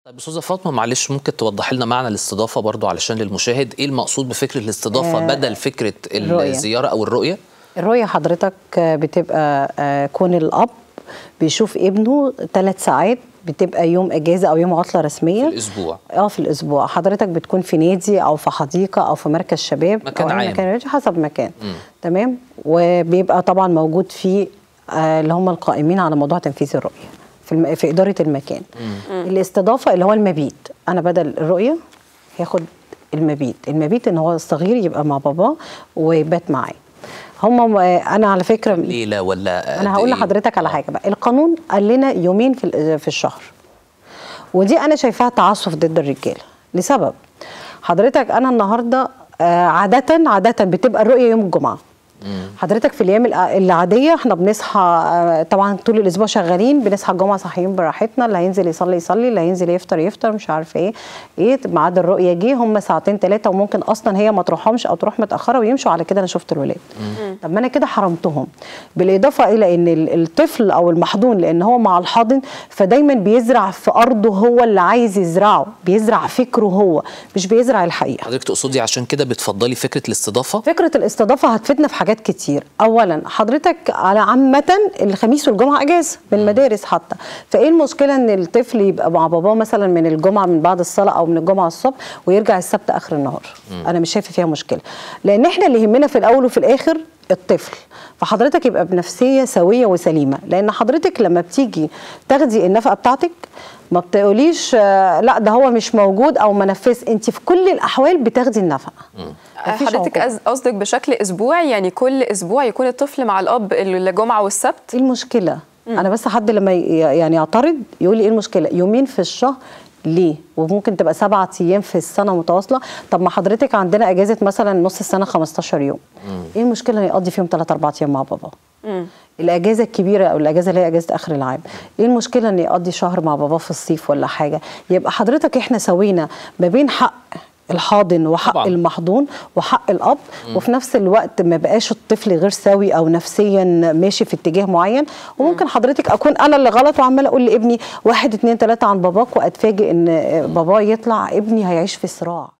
طيب استاذه فاطمه معلش ممكن توضحي لنا معنى الاستضافه برضو علشان للمشاهد ايه المقصود بفكره الاستضافه آه، بدل فكره الرؤية. الزياره او الرؤيه الرؤية حضرتك بتبقى آه، كون الأب بيشوف ابنه ثلاث ساعات بتبقى يوم اجازه او يوم عطله رسميه في الاسبوع اه في الاسبوع حضرتك بتكون في نادي او في حديقه او في مركز شباب مكان أو أي عام. مكان رياضي، حسب مكان تمام وبيبقى طبعا موجود فيه آه، اللي هم القائمين على موضوع تنفيذ الرؤيه في الم... في اداره المكان الاستضافه اللي هو المبيت انا بدل الرؤيه هاخد المبيت المبيت ان هو الصغير يبقى مع باباه ويبات معاه هم انا على فكره ليله ولا انا قد هقول إيه؟ لحضرتك على آه. حاجه بقى القانون قال لنا يومين في ال- في الشهر ودي انا شايفاها تعسف ضد الرجاله لسبب حضرتك انا النهارده آه، عاده عاده بتبقى الرؤيه يوم الجمعه حضرتك في الايام الع- العاديه احنا بنصحى آه، طبعا طول الاسبوع شغالين بنصحى الجمعه صاحيين براحتنا اللي هينزل يصلي يصلي اللي هينزل يفطر يفطر مش عارفه ايه ايه ميعاد الرؤيه جه هم ساعتين ثلاثه وممكن اصلا هي ما تروحهمش او تروح متاخره ويمشوا على كده انا شفت الولاد طب ما انا كده حرمتهم بالاضافه الى ان ال- الطفل او المحضون لان هو مع الحاضن فدايما بيزرع في ارضه هو اللي عايز يزرعه بيزرع فكره هو مش بيزرع الحقيقه حضرتك تقصدي عشان كده بتفضلي فكره الاستضافه فكره الاستضافه هتفيدنا في حاجات كتير اولا حضرتك على عامه الخميس والجمعه اجازه من المدارس حتى فايه المشكله ان الطفل يبقى مع باباه مثلا من الجمعه من بعد الصلاه او من الجمعه الصبح ويرجع السبت اخر النهار انا مش شايفه فيها مشكله لان احنا اللي يهمنا في الاول وفي الاخر الطفل فحضرتك يبقى بنفسيه سويه وسليمه لان حضرتك لما بتيجي تاخدي النفقه بتاعتك ما بتقوليش آه، لا ده هو مش موجود او ما نفذ انت في كل الاحوال بتاخدي النفقه مفيش حضرتك عقوبة. قص- قصدك بشكل اسبوعي يعني كل اسبوع يكون الطفل مع الاب الجمعه والسبت ايه المشكله انا بس حد لما ي- يعني يعترض يقول لي ايه المشكله يومين في الشهر ليه وممكن تبقى سبعة ايام في السنه متواصله طب ما حضرتك عندنا اجازه مثلا نص السنه 15 يوم ايه المشكله ان يقضي فيهم 3 4 ايام مع بابا الاجازه الكبيره او الاجازه اللي هي اجازه اخر العام ايه المشكله ان يقضي شهر مع باباه في الصيف ولا حاجه يبقى حضرتك احنا سوينا ما بين حق الحاضن وحق طبعاً. المحضون وحق الاب وفي نفس الوقت ما بقاش الطفل غير سوي او نفسيا ماشي في اتجاه معين وممكن حضرتك اكون انا اللي غلط وعماله اقول لابني واحد اتنين تلاته عن باباك واتفاجئ ان باباه يطلع ابني هيعيش في صراع